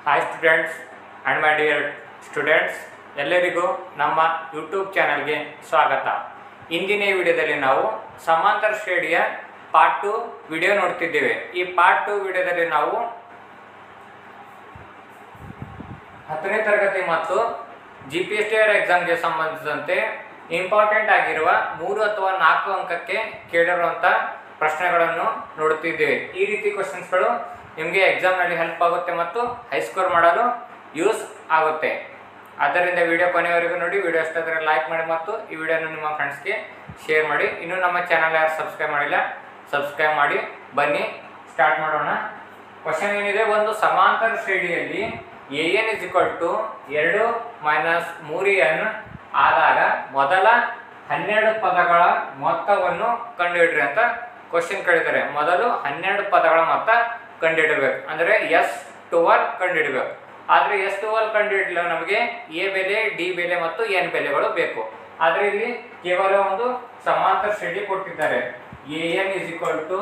hi students and my dear students ಎಲ್ಲರಿಗೂ ನಮ್ಮ YouTube ಚಾನಲ್ಗೆ ಸ್ವಾಗತ ಇಂದಿನ ಈ ವಿಡಿಯೋದಲ್ಲಿ ನಾವು ಸಮಾಂತರ ಶ್ರೇಣಿಯ ಪಾರ್ಟ್ ಟು ವಿಡಿಯೋ ನೋಡ್ತಿದ್ದೇವೆ ಈ ಪಾರ್ಟ್ ಟು ವಿಡಿಯೋದಲ್ಲಿ ನಾವು ಹತ್ತನೇ ತರಗತಿ ಮತ್ತು G P S T R ಎಕ್ಸಾಮ್ಗೆ ಸಂಬಂಧಿಸಿದಂತೆ ಇಂಪಾರ್ಟೆಂಟ್ ಆಗಿರುವ ಮೂರು ಅಥವಾ ನಾಲ್ಕು ಅಂಕಕ್ಕೆ ಕೇಳಿರುವಂಥ ಪ್ರಶ್ನೆಗಳನ್ನು ನೋಡುತ್ತಿದ್ದೇವೆ ಈ ರೀತಿ ಕ್ವಶನ್ಸ್ಗಳು ನಿಮಗೆ ಎಕ್ಸಾಮ್ನಲ್ಲಿ ಹೆಲ್ಪ್ ಆಗುತ್ತೆ ಮತ್ತು ಹೈಸ್ಕೋರ್ ಮಾಡಲು ಯೂಸ್ ಆಗುತ್ತೆ ಆದ್ದರಿಂದ ವಿಡಿಯೋ ಕೊನೆಯವರೆಗೂ ನೋಡಿ ವಿಡಿಯೋ ಇಷ್ಟಾದರೆ ಲೈಕ್ ಮಾಡಿ ಮತ್ತು ಈ ವಿಡಿಯೋನ ನಿಮ್ಮ ಫ್ರೆಂಡ್ಸ್ಗೆ ಶೇರ್ ಮಾಡಿ ಇನ್ನೂ ನಮ್ಮ ಚಾನಲ್ ಯಾರು ಸಬ್ಸ್ಕ್ರೈಬ್ ಮಾಡಿಲ್ಲ ಸಬ್ಸ್ಕ್ರೈಬ್ ಮಾಡಿ ಬನ್ನಿ ಸ್ಟಾರ್ಟ್ ಮಾಡೋಣ ಕ್ವಶನ್ ಏನಿದೆ ಒಂದು ಸಮಾಂತರ ಶ್ರೇಣಿಯಲ್ಲಿ a n is equal to ಎರಡು ಮೈನಸ್ ಮೂರು ಎನ್ ಆದಾಗ ಮೊದಲ ಹನ್ನೆರಡು ಪದಗಳ ಮೊತ್ತವನ್ನು ಕಂಡುಹಿಡ್ರಿ ಅಂತ ಕ್ವಶನ್ ಕೇಳಿದ್ದಾರೆ ಮೊದಲು ಹನ್ನೆರಡು ಪದಗಳ ಮೊತ್ತ ಕಂಡುಹಿಡಬೇಕು ಅಂದರೆ ಎಸ್ ಟುವಲ್ ಕಂಡುಹಿಡಬೇಕು ಆದರೆ ಎಸ್ ಟುವಲ್ ಕಂಡುಹಿಡಲು ನಮಗೆ ಎ ಬೆಲೆ ಡಿ ಬೆಲೆ ಮತ್ತು ಎನ್ ಬೆಲೆಗಳು ಬೇಕು ಆದರೆ ಇಲ್ಲಿ ಕೇವಲ ಒಂದು ಸಮಾಂತರ ಶ್ರೇಣಿ ಕೊಟ್ಟಿದ್ದಾರೆ a n is equal to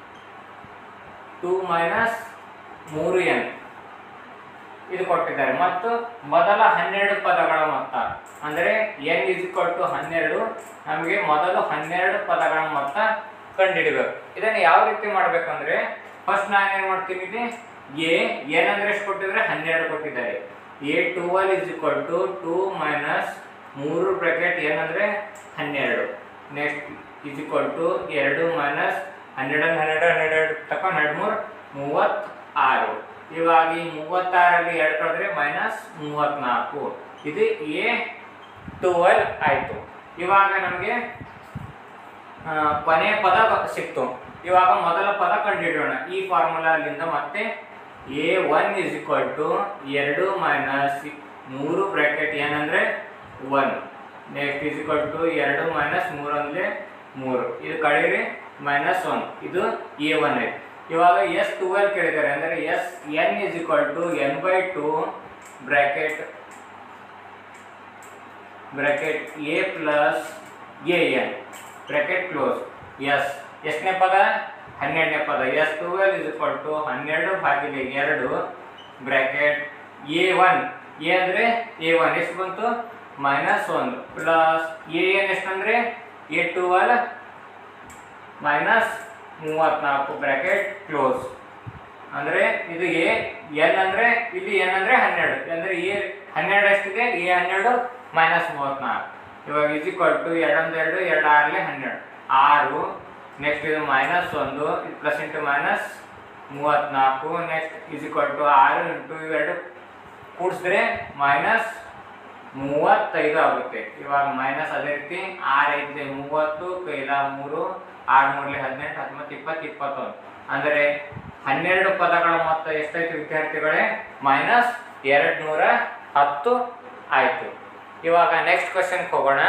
two minus ಮೂರು ಎನ್ ಇದು ಕೊಟ್ಟಿದ್ದಾರೆ ಮತ್ತು ಮೊದಲ ಹನ್ನೆರಡು ಪದಗಳ ಮೊತ್ತ ಅಂದರೆ ಎನ್ ಇಸ್ ಇಕ್ವಲ್ ಟು ಹನ್ನೆರಡು ನಮಗೆ ಮೊದಲು ಹನ್ನೆರಡು ಪದಗಳ ಮೊತ್ತ ಕಂಡುಹಿಡಬೇಕು ಇದನ್ನು ಯಾವ ರೀತಿ ಮಾಡಬೇಕಂದ್ರೆ ಫಸ್ಟ್ ನಾನು ಏನು ಮಾಡ್ತೀನಿ ಇಲ್ಲಿ ಎ ಎನ್ ಅಂದ್ರೆ ಎಷ್ಟು ಕೊಟ್ಟಿದ್ದಾರೆ ಹನ್ನೆರಡು ಕೊಟ್ಟಿದ್ದಾರೆ a twelve is equal to two minus ಮೂರು ಬ್ರಾಕೆಟ್ ಏನಂದ್ರೆ ಹನ್ನೆರಡು ನೆಕ್ಸ್ಟ್ ಇಸ್ ಇಕ್ವಲ್ ಟು ಎರಡು ಮೈನಸ್ ಹನ್ನೆರಡು ಹನ್ನೆರಡು ಹನ್ನೆರಡು ತಕೊಂಡು ಹನ್ನೆರಡು ಮೂರು ಮೂವತ್ತಾರು ಇವಾಗ ಈ ಮೂವತ್ತಾರಲ್ಲಿ ಎರಡು ಕಳೆದ್ರೆ ಮೈನಸ್ ಮೂವತ್ನಾಲ್ಕು ಇದು ಎ ಟುವೆಲ್ ಆಯಿತು ಇವಾಗ ನಮಗೆ ಆ, ಕೊನೆಯ ಪದ ಸಿಕ್ತು ಇವಾಗ ಮೊದಲ ಪದ ಕಂಡುಹಿಡಿಯೋಣ ಈ ಫಾರ್ಮುಲಾಲಿಂದ ಮತ್ತೆ a one is equal to ಎರಡು ಮೈನಸ್ ಮೂರು ಬ್ರಾಕೆಟ್ ಏನಂದ್ರೆ one next is equal to ಎರಡು ಮೈನಸ್ ಮೂರು ಅಂದ್ರೆ ಮೂರು ಇದು ಕಳೀರಿ ಮೈನಸ್ ಒನ್ ಇದು ಎ ಒನ್ ಐತಿ ಇವಾಗ ಎಸ್ ಟುವೆಲ್ ಕೇಳಿದ್ದಾರೆ ಅಂದರೆ S n is equal to n by two bracket bracket a plus a n bracket close S ಎಷ್ಟನೇ ಪದ ಹನ್ನೆರಡನೇ ಪದ S twelve is equal to ಹನ್ನೆರಡು ಭಾಗಿಲೆ ಎರಡು ಬ್ರಾಕೆಟ್ ಎ ಒನ್ ಎ ಅಂದರೆ ಎ ಒನ್ ಎಷ್ಟು ಬಂತು ಮೈನಸ್ ಒಂದು ಪ್ಲಸ್ ಎ ಎನ್ ಎಷ್ಟಂದರೆ ಎ ಟುವೆಲ್ ಮೈನಸ್ ಮೂವತ್ನಾಲ್ಕು ಬ್ರಾಕೆಟ್ ಕ್ಲೋಸ್ ಅಂದರೆ ಇದು ಎ ಎನ್ ಅಂದರೆ ಇಲ್ಲಿ ಎನ್ ಅಂದರೆ ಹನ್ನೆರಡು ಅಂದರೆ ಎ ಹನ್ನೆರಡು ಎಷ್ಟಿದೆ ಎ ಹನ್ನೆರಡು ಮೈನಸ್ ಮೂವತ್ನಾಲ್ಕು ಇವಾಗ ಇಸ್ ಈಕ್ವಲ್ ಟು ಎರಡೊಂದು ಎರಡು ಎರಡು ಆರಲೆ ಹನ್ನೆರಡು ಆರು ನೆಕ್ಸ್ಟ್ ಇದು ಮೈನಸ್ ಒಂದು ಇದು ಪ್ಲಸ್ ಇಂಟು ಮೈನಸ್ ಮೂವತ್ನಾಲ್ಕು ನೆಕ್ಸ್ಟ್ ಇಸ್ ಈಕ್ವಲ್ ಟು ಆರು ಇಂಟು ಇವೆರಡು ಕೂಡಿಸಿದ್ರೆ ಮೈನಸ್ ಮೂವತ್ತೈದು ಆಗುತ್ತೆ ಇವಾಗ ಮೈನಸ್ ಅದೇ ರೀತಿ ಆರು ಐದು ಮೂವತ್ತು ಕೈಲ ಮೂರು ಆರು ಮೂರಲೆ ಹದಿನೆಂಟು ಹತ್ತೊಂಬತ್ತು ಇಪ್ಪತ್ತು ಇಪ್ಪತ್ತೊಂದು ಅಂದರೆ ಹನ್ನೆರಡು ಪದಗಳ ಮೊತ್ತ ಎಷ್ಟೈತೆ ವಿದ್ಯಾರ್ಥಿಗಳೇ ಮೈನಸ್ ಎರಡು ನೂರ ಹತ್ತು ಆಯಿತು ಇವಾಗ ನೆಕ್ಸ್ಟ್ ಕ್ವಶನ್ಗೆ ಹೋಗೋಣ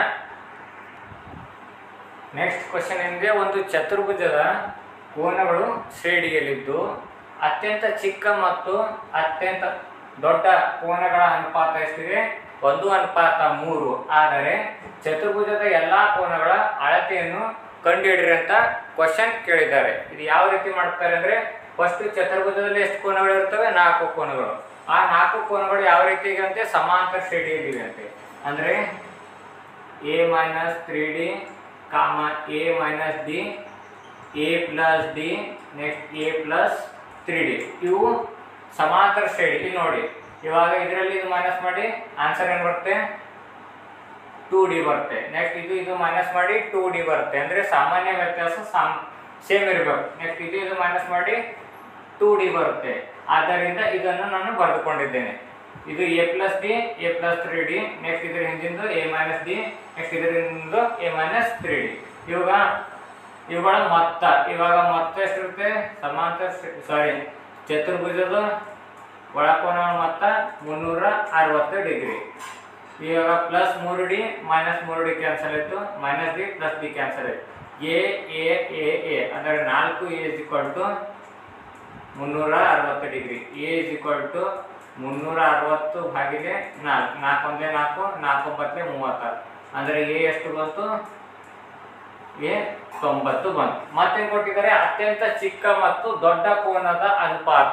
ನೆಕ್ಸ್ಟ್ ಕ್ವಶನ್ ಏನಿದೆ ಒಂದು ಚತುರ್ಭುಜದ ಕೋನಗಳು ಶ್ರೇಣಿಯಲ್ಲಿದ್ದು ಅತ್ಯಂತ ಚಿಕ್ಕ ಮತ್ತು ಅತ್ಯಂತ ದೊಡ್ಡ ಕೋನಗಳ ಅನುಪಾತ ಎಷ್ಟಿದೆ ಒಂದು ಅನುಪಾತ ಮೂರು ಆದರೆ ಚತುರ್ಭುಜದ ಎಲ್ಲ ಕೋನಗಳ ಅಳತೆಯನ್ನು ಕಂಡುಹಿಡಿರಿ ಅಂತ ಕ್ವಶನ್ ಕೇಳಿದ್ದಾರೆ ಇದು ಯಾವ ರೀತಿ ಮಾಡ್ತಾರೆ ಅಂದರೆ ಫಸ್ಟ್ ಚತುರ್ಭುಜದಲ್ಲಿ ಎಷ್ಟು ಕೋನಗಳು ಇರ್ತವೆ ನಾಲ್ಕು ಕೋನಗಳು ಆ ನಾಲ್ಕು ಕೋನಗಳು ಯಾವ ರೀತಿ ಇದೆ ಅಂತೆ ಸಮಾಂತರ ಶ್ರೇಣಿಯಲ್ಲಿವೆ ಅಂತೆ ಅಂದರೆ a minus three d comma a minus d a plus d next a plus three d ಇವು ಸಮಾಂತರ ಶ್ರೇಣಿ ಇಲ್ಲಿ ನೋಡಿ ಇವಾಗ ಇದರಲ್ಲಿ ಇದು ಮೈನಸ್ ಮಾಡಿ ಆನ್ಸರ್ ಏನು ಬರುತ್ತೆ ಟೂ ಡಿ ಬರುತ್ತೆ ನೆಕ್ಸ್ಟ್ ಇದು ಇದು ಮೈನಸ್ ಮಾಡಿ ಟೂ ಡಿ ಬರುತ್ತೆ ಅಂದರೆ ಸಾಮಾನ್ಯ ವ್ಯತ್ಯಾಸ ಸಾಮ್ ಸೇಮ್ ಇರಬೇಕು ನೆಕ್ಸ್ಟ್ ಇದು ಇದು ಮೈನಸ್ ಮಾಡಿ ಟೂ ಡಿ ಬರುತ್ತೆ ಆದ್ದರಿಂದ ಇದನ್ನು ನಾನು ಬರೆದುಕೊಂಡಿದ್ದೇನೆ ಇದು a plus d a plus three d next ಇದ್ರ ಹಿಂದಿಂದು ಎ ಮೈನಸ್ ಡಿ ನೆಕ್ಸ್ಟ್ ಇದ್ರ ಹಿಂದಿಂದು ಎ ಮೈನಸ್ ತ್ರೀ ಡಿ ಇವಾಗ ಇವುಗಳ ಮೊತ್ತ ಇವಾಗ ಮೊತ್ತ ಎಷ್ಟಿರುತ್ತೆ ಸಮಾಂತರ ಸಾರಿ ಚತುರ್ಭುಜದ ಒಳಕೋನ ಮೊತ್ತ ಮುನ್ನೂರ ಅರವತ್ತು ಡಿಗ್ರಿ ಇವಾಗ ಪ್ಲಸ್ ಮೂರು ಡಿ ಮೈನಸ್ ಮೂರು ಡಿ ಕ್ಯಾನ್ಸಲ್ ಆಯಿತು minus d plus d cancel ಆಯಿತು ಎ ಎ ಎ ಎ ಅಂದರೆ ನಾಲ್ಕು ಎ ಇಸ್ ಈಕ್ವಲ್ ಟು ಮುನ್ನೂರ ಅರವತ್ತು degree a is equal to ಮುನ್ನೂರ ಅರವತ್ತು ಭಾಗಿಲೆ ನಾಲ್ಕು ನಾಲ್ಕು ಒಂದೇ ನಾಲ್ಕು ನಾಲ್ಕು ಒಂಬತ್ತಲೆ ಮೂವತ್ತಾರು ಅಂದರೆ ಎ ಎಷ್ಟು ಬಂತು ಎ ತೊಂಬತ್ತು ಬಂತು ಮತ್ತೇನು ಕೊಟ್ಟಿದ್ದಾರೆ ಅತ್ಯಂತ ಚಿಕ್ಕ ಮತ್ತು ದೊಡ್ಡ ಕೋನದ ಅನುಪಾತವು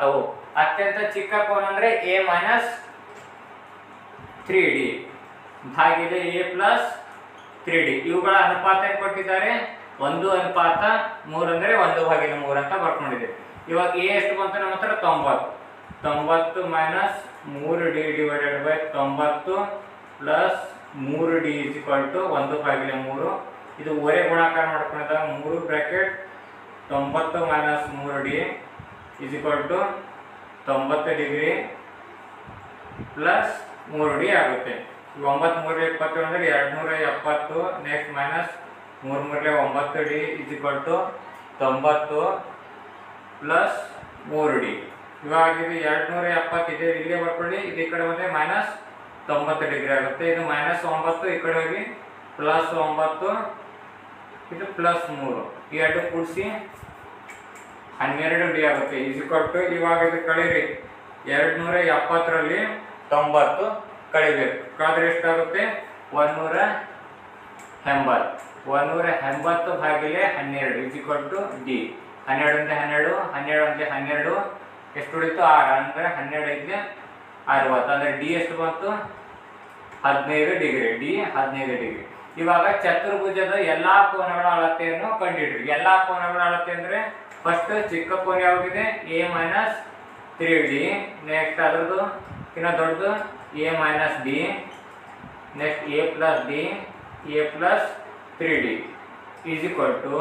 ಅತ್ಯಂತ ಚಿಕ್ಕ ಕೋನ ಅಂದ್ರೆ ಎ ಮೈನಸ್ ತ್ರೀ ಡಿ ಭಾಗಿಲೆ ಎ ಪ್ಲಸ್ ತ್ರೀ ಡಿ ಇವುಗಳ ಅನುಪಾತ ಏನ್ ಕೊಟ್ಟಿದ್ದಾರೆ ಒಂದು ಅನುಪಾತ ಮೂರು ಅಂದ್ರೆ ಒಂದು ಭಾಗಿಲೆ ಮೂರು ಅಂತ ಬರ್ಕೊಂಡಿದೆ ಇವಾಗ ಎ ಎಷ್ಟು ಬಂತು ನಮ್ಮ ಹತ್ರ ತೊಂಬತ್ತು ತೊಂಬತ್ತು ಮೈನಸ್ ಮೂರು ಡಿ ಡಿವೈಡೆಡ್ ಬೈ ತೊಂಬತ್ತು ಪ್ಲಸ್ ಮೂರು ಡಿ ಇಸ್ ಇಕ್ವಲ್ ಟು ಒಂದು ಭಾಗಿಲೆ ಮೂರು ಇದು ಒರೆ ಗುಣಾಕಾರ ಮಾಡ್ಕೊಂಡಿದ್ದಾಗ ಮೂರು ಬ್ರ್ಯಾಕೆಟ್ ತೊಂಬತ್ತು ಮೈನಸ್ ಮೂರು ಡಿ ಇಸ್ ಇಕ್ವಲ್ ಟು ತೊಂಬತ್ತು ಡಿಗ್ರಿ ಪ್ಲಸ್ ಮೂರು ಡಿ ಆಗುತ್ತೆ ಈಗ ಒಂಬತ್ತು ಮೂರಲೆ ಇಪ್ಪತ್ತು ಅಂದರೆ ಎರಡು ನೂರ ಎಪ್ಪತ್ತು ನೆಕ್ಸ್ಟ್ ಮೈನಸ್ ಮೂರು ಮೂರಲೆ ಒಂಬತ್ತು ಡಿ ಇಸ್ ಇಕ್ವಲ್ ಟು ತೊಂಬತ್ತು ಪ್ಲಸ್ ಮೂರು ಡಿ ಇವಾಗ ಇದು ಎರಡು ನೂರ ಎಪ್ಪತ್ತು ಇದೆ ಇಲ್ಲೇ ಬರ್ಕೊಳ್ಳಿ ಇದು ಈ ಕಡೆ ಬಂದರೆ ಮೈನಸ್ ತೊಂಬತ್ತು ಡಿಗ್ರಿ ಆಗುತ್ತೆ ಇದು ಮೈನಸ್ ಒಂಬತ್ತು ಈ ಕಡೆ ಹೋಗಿ ಪ್ಲಸ್ ಒಂಬತ್ತು ಇದು ಪ್ಲಸ್ ಮೂರು ಈ ಎರಡು ಕೂಡಿಸಿ ಹನ್ನೆರಡು ಡಿ ಆಗುತ್ತೆ ಈಸ್ ಟು ಇವಾಗ ಇದು ಕಳೀರಿ ಎರಡು ನೂರ ಎಪ್ಪತ್ತರಲ್ಲಿ ತೊಂಬತ್ತು ಕಳಿಬೇಕು ಕಳೆದ್ರೆ ಎಷ್ಟಾಗುತ್ತೆ ಒಂದೂರ ಎಂಬತ್ತು ಒಂದೂರ ಎಂಬತ್ತು ಭಾಗಿಲೆ ಹನ್ನೆರಡು ಈಸ್ ಟು ಡಿ ಹನ್ನೆರಡು ಅಂದರೆ ಹನ್ನೆರಡು ಹನ್ನೆರಡು ಅಂದರೆ ಹನ್ನೆರಡು ಎಷ್ಟು ಉಳಿತು ಆರು ಅಂದರೆ ಹನ್ನೆರಡು ಐದು ಅರವತ್ತು ಅಂದರೆ ಡಿ ಎಷ್ಟು ಬಂತು ಹದಿನೈದು ಡಿಗ್ರಿ ಡಿ ಹದಿನೈದು ಡಿಗ್ರಿ ಇವಾಗ ಚತುರ್ಭುಜದ ಎಲ್ಲಾ ಕೋನಗಳ ಅಳತೆಯನ್ನು ಕಂಡುಹಿಡ್ರಿ ಎಲ್ಲಾ ಕೋನಗಳ ಅಳತೆ ಅಂದ್ರೆ ಫಸ್ಟ್ ಚಿಕ್ಕ ಕೋನ ಯಾವಾಗಿದೆ a minus three d next ಅದ್ರದ್ದು ಇನ್ನ ದೊಡ್ಡದು a minus d next a plus d a plus three d is equal to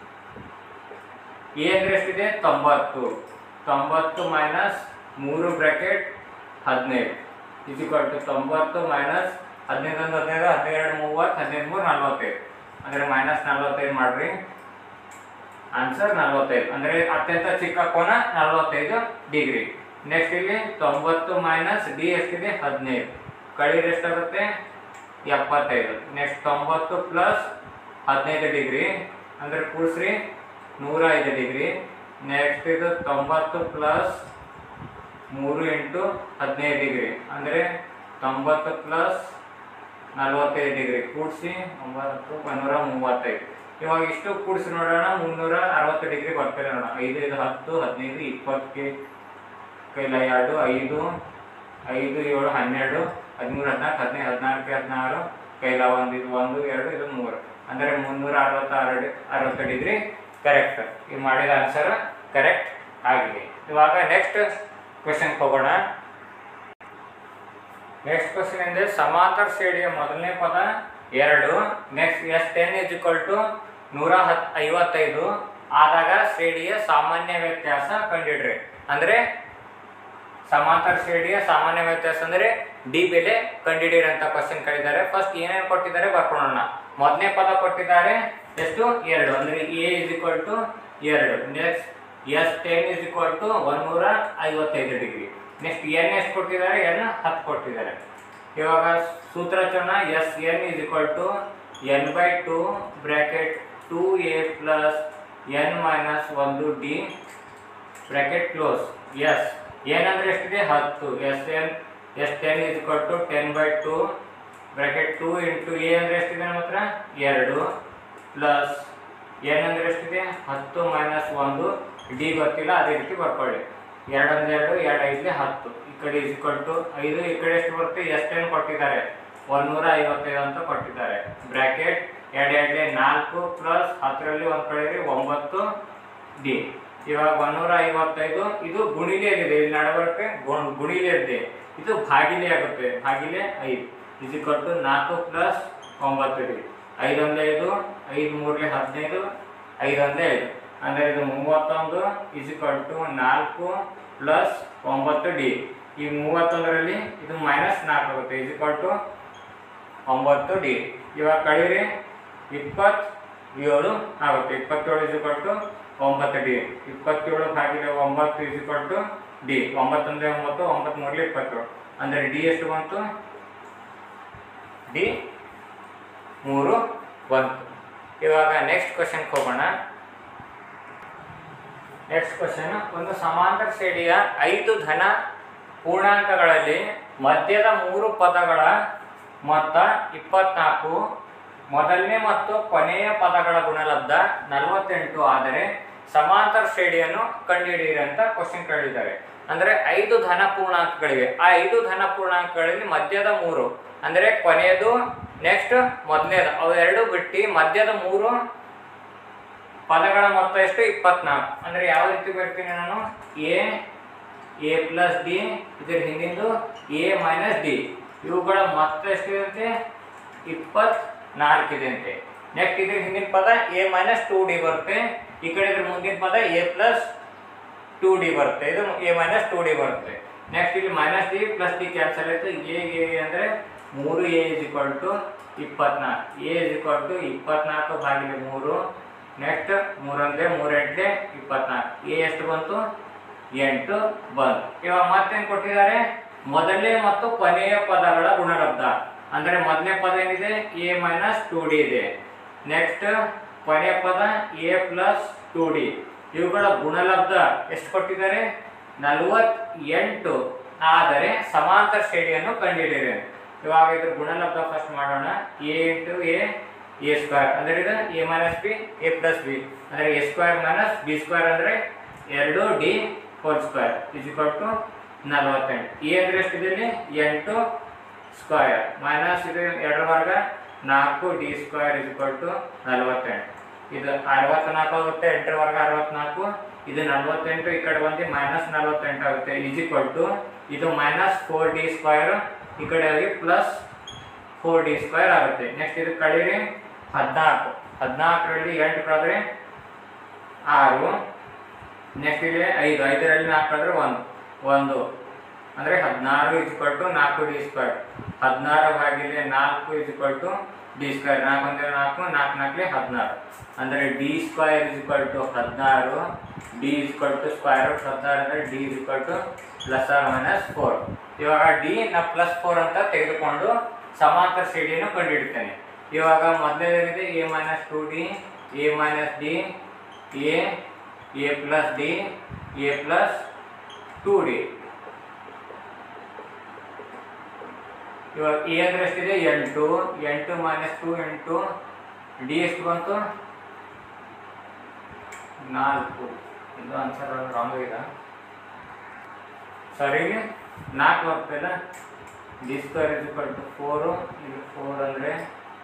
a ಅಂದ್ರೆ ಎಷ್ಟಿದೆ ತೊಂಬತ್ತು ತೊಂಬತ್ತು ಮೈನಸ್ ಮೂರು ಬ್ರ್ಯಾಕೆಟ್ ಹದಿನೈದು ಇಸ್ ಈಕ್ವಲ್ ಟು ತೊಂಬತ್ತು ಮೈನಸ್ ಹದಿನೈದು ಒಂದು ಹದಿನೈದು ಹದಿನೆರಡು ಮೂವತ್ತು ಹದಿನೈದು ಮೂರು ನಲ್ವತ್ತೈದು ಅಂದರೆ ಮೈನಸ್ ನಲ್ವತ್ತೈದು ಮಾಡ್ರಿ ಆನ್ಸರ್ ನಲ್ವತ್ತೈದು ಅಂದರೆ ಅತ್ಯಂತ ಚಿಕ್ಕ ಕೋನ ನಲ್ವತ್ತೈದು ಡಿಗ್ರಿ ನೆಕ್ಸ್ಟ್ ಇಲ್ಲಿ ತೊಂಬತ್ತು ಮೈನಸ್ ಡಿ ಎಷ್ಟಿದೆ ಹದಿನೈದು ಕಳೀರಿ ಎಷ್ಟಾಗುತ್ತೆ ಎಪ್ಪತ್ತೈದು ನೆಕ್ಸ್ಟ್ ತೊಂಬತ್ತು ಪ್ಲಸ್ ಹದಿನೈದು ಡಿಗ್ರಿ ಅಂದರೆ ಕೂಡಿಸ್ರಿ ನೂರ ಐದು ಡಿಗ್ರಿ ನೆಕ್ಸ್ಟ್ ಇದು ತೊಂಬತ್ತು ಪ್ಲಸ್ ಮೂರು ಇಂಟು ಹದಿನೈದು ಡಿಗ್ರಿ ಅಂದರೆ ತೊಂಬತ್ತು ಪ್ಲಸ್ ನಲವತ್ತೈದು ಡಿಗ್ರಿ ಕೂಡಿಸಿ ಒಂಬತ್ತು ಒಂದೂರ ಮೂವತ್ತೈದು ಇವಾಗ ಇಷ್ಟು ಕೂಡಿಸಿ ನೋಡೋಣ ಮುನ್ನೂರ ಅರವತ್ತು ಡಿಗ್ರಿ ಬರ್ತದೆ ನೋಡೋಣ ಐದು ಐದು ಹತ್ತು ಹದಿನೈದು ಇಪ್ಪತ್ತು ಕೈಲ ಎರಡು ಐದು ಐದು ಏಳು ಹನ್ನೆರಡು ಹದಿಮೂರು ಹದಿನಾಲ್ಕು ಹದಿನೈದು ಹದಿನಾಲ್ಕು ಹದಿನಾರು ಕೈಲ ಒಂದು ಇದು ಒಂದು ಎರಡು ಇದು ಮೂರು ಅಂದರೆ ಮುನ್ನೂರ ಅರವತ್ತಾರು ಡಿ ಅರವತ್ತು ಡಿಗ್ರಿ ಕರೆಕ್ಟ್ ಇದು ಮಾಡಿದ ಆನ್ಸರ್ ಕರೆಕ್ಟ್ ಆಗಿದೆ ಇವಾಗ ನೆಕ್ಸ್ಟ್ ಕ್ವೆಶನ್ಗೆ ಹೋಗೋಣ ನೆಕ್ಸ್ಟ್ ಕ್ವಶನ್ ಇದೆ ಸಮಾಂತರ ಶ್ರೇಣಿಯ ಮೊದಲನೇ ಪದ ಎರಡು next S ten is equal to ನೂರ ಹತ್ ಐವತ್ತೈದು ಆದಾಗ ಶ್ರೇಣಿಯ ಸಾಮಾನ್ಯ ವ್ಯತ್ಯಾಸ ಕಂಡಿಡ್ರಿ ಅಂದ್ರೆ ಸಮಾಂತರ ಶ್ರೇಣಿಯ ಸಾಮಾನ್ಯ ವ್ಯತ್ಯಾಸ ಅಂದ್ರೆ ಡಿ ಬೆಲೆ ಕಂಡಿಡಿರಿ ಅಂತ ಕ್ವಶನ್ ಕೇಳಿದ್ದಾರೆ ಫಸ್ಟ್ ಏನೇನು ಕೊಟ್ಟಿದ್ದಾರೆ ಬರ್ಕೊಳ್ಳೋಣ ಮೊದಲನೇ ಪದ ಕೊಟ್ಟಿದ್ದಾರೆ ಎಷ್ಟು ಎರಡು ಅಂದ್ರೆ ಎ ಇಸ್ ಈಕ್ವಲ್ ಟು ಎರಡು next S ten is equal to ಒಂದೂರ ಐವತ್ತೈದು ಡಿಗ್ರಿ ನೆಕ್ಸ್ಟ್ ಎನ್ ಎಷ್ಟು ಕೊಟ್ಟಿದ್ದಾರೆ ಎನ್ ಹತ್ತು ಕೊಟ್ಟಿದ್ದಾರೆ ಇವಾಗ ಸೂತ್ರಚರಣ S n is equal to n by two bracket two a plus n minus ಒಂದು ಡಿ ಬ್ರ್ಯಾಕೆಟ್ ಕ್ಲೋಸ್ ಎಸ್ ಏನಂದ್ರೆ ಎಷ್ಟಿದೆ ಹತ್ತು S n S ten is equal to ten by two bracket two into a ಅಂದ್ರೆ ಎಷ್ಟಿದೆ ನಮ್ಮ ಹತ್ರ ಎರಡು plus N ಅಂದ್ರೆ ಎಷ್ಟಿದೆ ಹತ್ತು ಮೈನಸ್ ಒಂದು ಡಿ ಗೊತ್ತಿಲ್ಲ ಅದೇ ರೀತಿ ಬರ್ಕೊಳ್ಳಿ ಎರಡು ಅಂದ್ರೆ ಎರಡು ಎರಡು ಐದಲೆ ಹತ್ತು ಈ ಕಡೆ ಇಸ್ ಇಕ್ವಲ್ ಟು ಐದು ಈ ಕಡೆ ಎಷ್ಟು ಬರುತ್ತೆ ಎಸ್ ಟೆನ್ ಕೊಟ್ಟಿದ್ದಾರೆ ಒಂದೂರ ಐವತ್ತೈದು ಅಂತ ಕೊಟ್ಟಿದ್ದಾರೆ ಬ್ರ್ಯಾಕೆಟ್ ಎರಡು ಎರಡಲೆ ನಾಲ್ಕು ಪ್ಲಸ್ ಹತ್ತರಲ್ಲಿ ಒಂದು ಕಡೆ ಒಂಬತ್ತು ಡಿ ಇವಾಗ ಒಂದೂರ ಐವತ್ತೈದು ಇದು ಗುಣಿಲೆಯಲ್ಲಿದೆ ಇಲ್ಲಿ ನಡಬರ್ಕೆ ಗು- ಗುಣಿಲೆಯಲ್ಲಿದೆ ಇದು ಭಾಗಿಲೆ ಆಗುತ್ತೆ ಭಾಗಿಲೆ ಐದು ಇದು ಕೊಟ್ಟು ನಾಲ್ಕು ಪ್ಲಸ್ ಒಂಬತ್ತು ಡಿ ಐದೊಂದೇ ಐದು ಐದು ಮೂರಲೆ ಹದಿನೈದು ಐದೊಂದೇ ಐದು ಅಂದರೆ ಇದು ಮೂವತ್ತೊಂದು ಇಸ್ ಟು ನಾಲ್ಕು ಪ್ಲಸ್ ಒಂಬತ್ತು ಡಿ ಈ ಮೂವತ್ತೊಂದರಲ್ಲಿ ಇದು ಮೈನಸ್ ನಾಲ್ಕು ಆಗುತ್ತೆ ಇಸ್ ಟು ಒಂಬತ್ತು ಡಿ ಇವಾಗ ಕಳೀರಿ ಇಪ್ಪತ್ತೇಳು ಆಗುತ್ತೆ ಇಪ್ಪತ್ತೇಳು ಇಸ್ ಟು ಒಂಬತ್ತು ಡಿ ಇಪ್ಪತ್ತೇಳು ಭಾಗಿಲೆ ಒಂಬತ್ತು ಇಸ್ ಟು ಡಿ ಒಂಬತ್ತೊಂದೇ ಒಂಬತ್ತು ಒಂಬತ್ತು ಮೂರಲಿ ಇಪ್ಪತ್ತೇಳು ಅಂದರೆ ಡಿ ಎಷ್ಟು ಬಂತು ಡಿ ಮೂರು ಬಂತು ಇವಾಗ ನೆಕ್ಸ್ಟ್ ಕ್ವಶನ್ಗೆ ಹೋಗೋಣ ನೆಕ್ಸ್ಟ್ ಕ್ವಶನ್ ಒಂದು ಸಮಾಂತರ ಶ್ರೇಣಿಯ ಐದು ಧನ ಪೂರ್ಣಾಂಕಗಳಲ್ಲಿ ಮಧ್ಯದ ಮೂರು ಪದಗಳ ಮೊತ್ತ ಇಪ್ಪತ್ನಾಲ್ಕು ಮೊದಲನೇ ಮತ್ತು ಕೊನೆಯ ಪದಗಳ ಗುಣಲಬ್ಧ ನಲವತ್ತೆಂಟು ಆದರೆ ಸಮಾಂತರ ಶ್ರೇಣಿಯನ್ನು ಕಂಡುಹಿಡಿಯಿರಿ ಅಂತ ಕ್ವಶನ್ ಕೇಳಿದ್ದಾರೆ ಅಂದರೆ ಐದು ಧನ ಪೂರ್ಣಾಂಕಗಳಿವೆ ಆ ಐದು ಧನ ಪೂರ್ಣಾಂಕಗಳಲ್ಲಿ ಮಧ್ಯದ ಮೂರು ಅಂದರೆ ಕೊನೆಯದು ನೆಕ್ಸ್ಟ್ ಮೊದಲನೇದು ಅವೆರಡು ಬಿಟ್ಟು ಮಧ್ಯದ ಮೂರು ಪದಗಳ ಮೊತ್ತ ಎಷ್ಟು ಇಪ್ಪತ್ನಾಲ್ಕು ಅಂದರೆ ಯಾವ ರೀತಿ ಬರ್ತೀನಿ ನಾನು ಎ ಎ ಪ್ಲಸ್ ಡಿ ಇದರ ಹಿಂದಿಂದು ಎ ಮೈನಸ್ ಡಿ ಇವುಗಳ ಮೊತ್ತ ಎಷ್ಟಿದೆ ಇಪ್ಪತ್ನಾಲ್ಕು ಇದೆ ಅಂತೆ ನೆಕ್ಸ್ಟ್ ಇದ್ರ ಹಿಂದಿನ ಪದ ಎ ಮೈನಸ್ ಟೂ ಡಿ ಬರುತ್ತೆ ಈ ಕಡೆ ಇದ್ರ ಮುಂದಿನ ಪದ ಎ ಪ್ಲಸ್ ಟೂ ಡಿ ಬರುತ್ತೆ ಇದು ಎ ಮೈನಸ್ ಟೂ ಡಿ ಬರುತ್ತೆ ನೆಕ್ಸ್ಟ್ ಇಲ್ಲಿ minus d plus d cancel ಆಯಿತು ಎ ಎ ಅಂದರೆ ಮೂರು ಎ ಇಸ್ ಇಕ್ವಲ್ ಟು ಇಪ್ಪತ್ನಾಲ್ಕು ಎ ಇಸ್ ಇಕ್ವಲ್ ಟು ಇಪ್ಪತ್ನಾಲ್ಕು ಭಾಗಿಲೆ ಮೂರು ನೆಕ್ಸ್ಟ್ ಮೂರಂದ್ರೆ ಮೂರೆಂಟ್ಲೆ ಇಪ್ಪತ್ನಾಲ್ಕು ಎ ಎಷ್ಟು ಬಂತು ಎಂಟು ಬಂತು ಇವಾಗ ಮತ್ತೇನು ಕೊಟ್ಟಿದ್ದಾರೆ ಮೊದಲನೇ ಮತ್ತು ಕೊನೆಯ ಪದಗಳ ಗುಣಲಬ್ಧ ಅಂದರೆ ಮೊದಲನೇ ಪದ ಏನಿದೆ ಎ ಮೈನಸ್ ಟೂ ಡಿ ಇದೆ ನೆಕ್ಸ್ಟ್ ಕೊನೆಯ ಪದ ಎ ಪ್ಲಸ್ ಟೂ ಡಿ ಇವುಗಳ ಗುಣಲಬ್ಧ ಎಷ್ಟು ಕೊಟ್ಟಿದ್ದಾರೆ ನಲವತ್ತೆಂಟು ಆದರೆ ಸಮಾಂತರ ಶ್ರೇಣಿಯನ್ನು ಕಂಡುಹಿಡಿಯಿರಿ ಇವಾಗ ಇದ್ರ ಗುಣಲಬ್ಧ ಫಸ್ಟ್ ಮಾಡೋಣ a into a a square ಅಂದರೆ ಇದು a minus b a plus b ಅಂದರೆ a square minus b square ಅಂದರೆ ಎರಡು d whole square is equal to ನಲವತ್ತೆಂಟು ಎ ಅಂದರೆ ಎಷ್ಟಿದೆ ಇಲ್ಲಿ ಎಂಟು ಸ್ಕ್ವೇರ್ ಮೈನಸ್ ಇದು ಎರಡರ ವರ್ಗ ನಾಲ್ಕು d square is equal to ನಲವತ್ತೆಂಟು ಇದು ಅರವತ್ನಾಲ್ಕು ಆಗುತ್ತೆ ಎಂಟರ ವರ್ಗ ಅರವತ್ನಾಲ್ಕು ಇದು ನಲವತ್ತೆಂಟು ಈ ಕಡೆ ಬಂದು ಮೈನಸ್ ನಲವತ್ತೆಂಟು ಆಗುತ್ತೆ ಇಸ್ ಇಕ್ವಲ್ ಟು ಇದು ಮೈನಸ್ ಫೋರ್ ಡಿ ಸ್ಕ್ವೇರ್ ಈ ಕಡೆ ಹೋಗಿ ಪ್ಲಸ್ ಫೋರ್ ಡಿ ಸ್ಕ್ವೇರ್ ಆಗುತ್ತೆ ನೆಕ್ಸ್ಟ್ ಇದು ಕಳೀರಿ ಹದಿನಾಲ್ಕು ಹದಿನಾಲ್ಕರಲ್ಲಿ ಎಂಟು ಕಳೆದ್ರೆ ಆರು ನೆಕ್ಸ್ಟ್ ಇಲ್ಲಿ ಐದು ಐದರಲ್ಲಿ ನಾಲ್ಕು ಕಳೆದ್ರೆ ಒಂದು ಒಂದು ಅಂದರೆ ಹದಿನಾರು ಇಸ್ಕೊಲ್ ಟು ನಾಲ್ಕು ಡಿ ಸ್ಕ್ವೇರ್ ಹದಿನಾರು ಭಾಗಿಲೆ ನಾಲ್ಕು ಇಸ್ಕೊಲ್ ಟು ಡಿ ಸ್ಕ್ವೇರ್ ನಾಲ್ಕು ಅಂದರೆ ನಾಲ್ಕು ನಾಲ್ಕು ನಾಲ್ಕಲೆ ಹದಿನಾರು ಅಂದರೆ ಡಿ ಸ್ಕ್ವೇರ್ ಇಸ್ಕೊಲ್ ಟು ಹದಿನಾರು d is equal to square root ಹದಿನಾರು ಅಂದರೆ d is equal to plus or minus four ಇವಾಗ ಡಿ ನ ಪ್ಲಸ್ ಫೋರ್ ಅಂತ ತೆಗೆದುಕೊಂಡು ಸಮಾಂತರ ಶ್ರೇಣಿಯನ್ನು ಕಂಡುಹಿಡಿತೇನೆ ಇವಾಗ ಮೊದಲನೇದೇನಿದೆ a minus two d a minus d a a plus d a plus two d ಇವಾಗ ಎ ಅಂದ್ರೆ ಎಷ್ಟಿದೆ ಎಂಟು ಎಂಟು ಮೈನಸ್ ಟು ಎಂಟು ಡಿ ಎಷ್ಟು ಬಂತು ನಾಲ್ಕು ಇದು ಆನ್ಸರ್ ರಾಂಗ್ ಇದೆ ಸರಿ ನಾಲ್ಕು ಬರ್ತಲ್ಲ d square is equal to four ಇದು ಫೋರ್ ಅಂದರೆ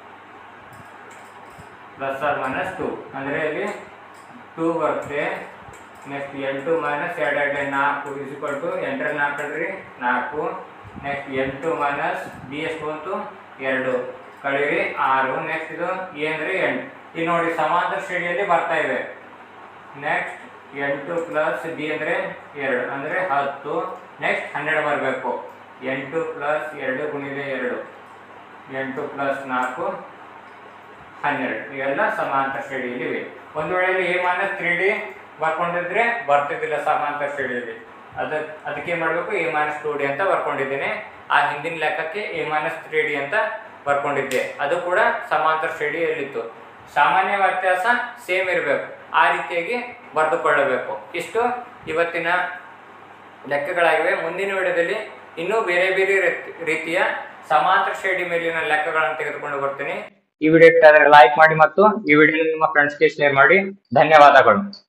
ಪ್ಲಸ್ ಆರ್ ಮೈನಸ್ ಟು ಅಂದರೆ ಇಲ್ಲಿ ಟೂ ಬರುತ್ತೆ ನೆಕ್ಸ್ಟ್ ಎಂಟು ಮೈನಸ್ ಎರಡು ಎರಡು ನಾಲ್ಕು ಇಸ್ ಇಕ್ವಲ್ ಟು ಎಂಟರಲ್ಲಿ ನಾಲ್ಕು ಅಲ್ರಿ ನಾಲ್ಕು ನೆಕ್ಸ್ಟ್ ಎಂಟು ಮೈನಸ್ ಬಿ ಎಷ್ಟು ಬಂತು ಎರಡು ಕಳೀರಿ ಆರು ನೆಕ್ಸ್ಟ್ ಇದು ಎ ಅಂದರೆ ಎಂಟು ಈಗ ನೋಡಿ ಸಮಾಂತರ ಶ್ರೇಣಿಯಲ್ಲಿ ಬರ್ತಾ ಇದೆ ನೆಕ್ಸ್ಟ್ ಎಂಟು ಪ್ಲಸ್ ಬಿ ಅಂದರೆ ಎರಡು ಅಂದರೆ ಹತ್ತು ನೆಕ್ಸ್ಟ್ ಹನ್ನೆರಡು ಬರಬೇಕು ಎಂಟು ಪ್ಲಸ್ ಎರಡು ಗುಣಿಲೆ ಎರಡು ಎಂಟು ಪ್ಲಸ್ ನಾಲ್ಕು ಹನ್ನೆರಡು ಇವೆಲ್ಲ ಸಮಾಂತರ ಶ್ರೇಣಿಯಲ್ಲಿ ಇವೆ ಒಂದು ವೇಳೆ ಎ ಮೈನಸ್ ತ್ರೀ ಡಿ ಬರ್ಕೊಂಡಿದ್ರೆ ಬರ್ತಿದ್ದಿಲ್ಲ ಸಮಾಂತರ ಶ್ರೇಣಿಯಲ್ಲಿ ಅದ ಅದಕ್ಕೆ ಏನು ಮಾಡಬೇಕು ಎ ಮೈನಸ್ ಟು ಡಿ ಅಂತ ಬರ್ಕೊಂಡಿದ್ದೇನೆ ಆ ಹಿಂದಿನ ಲೆಕ್ಕಕ್ಕೆ ಎ ಮೈನಸ್ ತ್ರೀ ಡಿ ಅಂತ ಬರ್ಕೊಂಡಿದ್ದೆ ಅದು ಕೂಡ ಸಮಾಂತರ ಶ್ರೇಣಿಯಲ್ಲಿತ್ತು ಸಾಮಾನ್ಯ ವ್ಯತ್ಯಾಸ ಸೇಮ್ ಇರಬೇಕು ಆ ರೀತಿಯಾಗಿ ಬರೆದುಕೊಳ್ಳಬೇಕು ಇಷ್ಟು ಇವತ್ತಿನ ಲೆಕ್ಕಗಳಾಗಿವೆ ಮುಂದಿನ ವಿಡಿಯೋದಲ್ಲಿ ಇನ್ನೂ ಬೇರೆ ಬೇರೆ ರೀತಿ- ರೀತಿಯ ಸಮಾಂತರ ಶ್ರೇಣಿ ಮೇಲಿನ ಲೆಕ್ಕಗಳನ್ನು ತೆಗೆದುಕೊಂಡು ಬರ್ತೀನಿ ಈ ವಿಡಿಯೋ ಇಷ್ಟ ಆದರೆ ಲೈಕ್ ಮಾಡಿ ಮತ್ತು ಈ ವಿಡಿಯೋ ನಿಮ್ಮ ಫ್ರೆಂಡ್ಸ್ಗೆ ಶೇರ್ ಮಾಡಿ ಧನ್ಯವಾದಗಳು